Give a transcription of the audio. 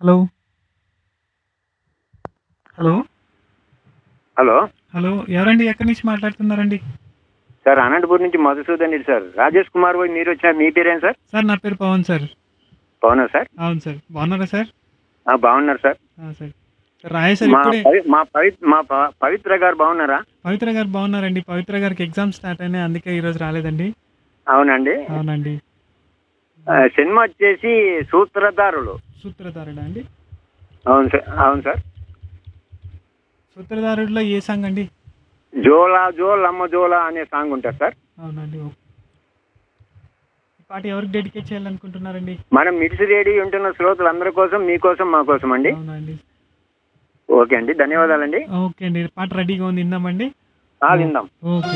hello hello hello hello ఎవరండి ఎక్కడి నుంచి మాట్లాడుతున్నారండి సార్ అనంతపూర్ నుంచి మధుసూదన్ రెడ్డి సార్ రాజేష్ కుమార్ పోయి మీరు వచ్చారు మీ పేరేం సార్ సార్ నా పేరు పవన్ సార్ బాగున్నా సార్ అవును సార్ బాగున్నారా సార్ ఆ, బాగున్నారు సార్ ఆ, సార్ సార్ రాయే సార్ మా ఇప్పుడే పవి- మా పవిత్ర మా ప- పవిత్ర గారు బాగున్నారా పవిత్ర గారు బాగున్నారండి పవిత్ర గారికి ఎగ్జామ్ స్టార్ట్ అయినాయి అందుకే ఈరోజు రాలేదండి అవునండి అవునండి ఆ, సినిమా వచ్చేసి సూత్రధారులు సూత్రధారుడా అండి అవును సార్ అవును సార్ సూత్రధారుడిలో ఏ సాంగ్ అండి జోలా జోల్ అమ్మ జోలా అనే సాంగ్ ఉంటుంది సార్ అవునండి ఓకే ఈ పాట ఎవరికి డెడికేట్ చేయాలనుకుంటున్నారండి మనం మిడిసి రేడి ఉంటున్న శ్రోతలు అందరి కోసం మీకోసం మా కోసం అండి అవునండి ఓకే అండి ధన్యవాదాలండి ఓకే అండి పాట రెడీగా ఉంది ఇందామండి ఆ, విందాం ఓకే